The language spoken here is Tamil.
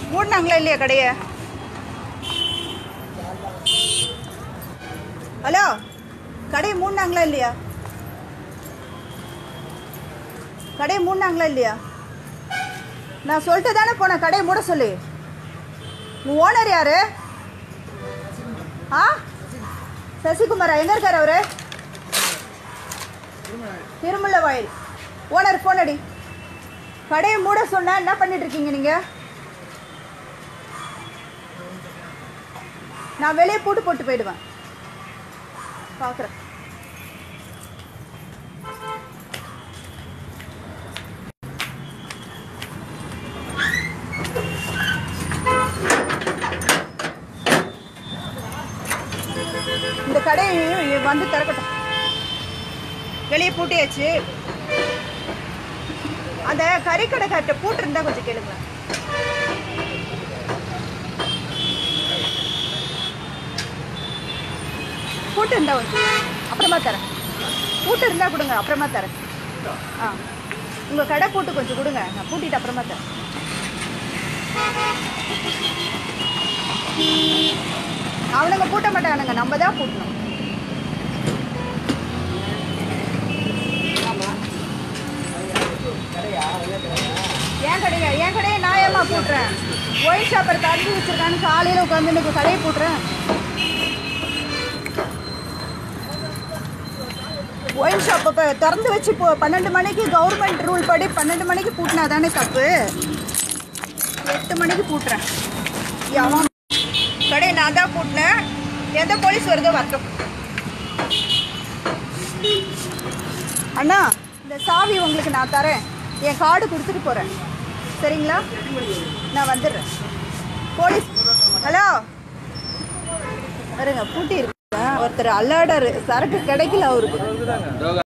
மூடினாங்களா இல்லையா கடையை ஹலோ கடையை மூடினாங்களா இல்லையா கடையை மூடினாங்களா இல்லையா நான் சொல்லிட்டு தானே போனேன் கடையை மூட சொல்லு உன் ஓனர் யாரு ஆ சசிகுமாரா எங்க இருக்காரு அவரு திருமல வாயில் ஓனர் ஃபோன் அடி கடையை மூட சொன்னா என்ன பண்ணிட்டு இருக்கீங்க நீங்க நான் வெளியே பூட்டு போட்டு போயிடுவேன் பார்க்குறேன் இந்த கடையை வந்து திறக்கட்டும் வெளியே பூட்டியாச்சு அந்த கறிக்கடை கட்ட பூட்டு இருந்தா கொஞ்சம் கேளுங்களேன் பூட்டு இருந்தா கொஞ்சம் அப்புறமா தரேன் பூட்டு இருந்தா கொடுங்க அப்புறமா தரேன் ஆ உங்க கடை பூட்டு கொஞ்சம் கொடுங்க நான் பூட்டிட்டு அப்புறமா தரேன் அவனுங்க பூட்ட மாட்டானுங்க நம்ம தான் பூட்டணும் ஏன் கடையா என் கடையை நான் ஏமா பூட்டுறேன் ஒயின் ஷாப்பர் தந்து வச்சிருக்கான்னு காலையில் உட்காந்து எனக்கு கடையை பூட்டுறேன் ஒயின் ஷாப் இப்போ திறந்து வச்சு இப்போ பன்னெண்டு மணிக்கு கவர்மெண்ட் ரூல் படி பன்னெண்டு மணிக்கு பூட்டினா தானே தப்பு எட்டு மணிக்கு பூட்டுறேன் எவன் கடையை நான் தான் பூட்டினேன் எந்த போலீஸ் வருதோ வரட்டும் அண்ணா இந்த சாவி உங்களுக்கு நான் தரேன் என் கார்டு கொடுத்துட்டு போகிறேன் சரிங்களா நான் வந்துடுறேன் போலீஸ் ஹலோ வருங்க பூட்டி இருக்கு ஒருத்தர் அல்லாடாரு சரக்கு கிடைக்கல அவருக்கு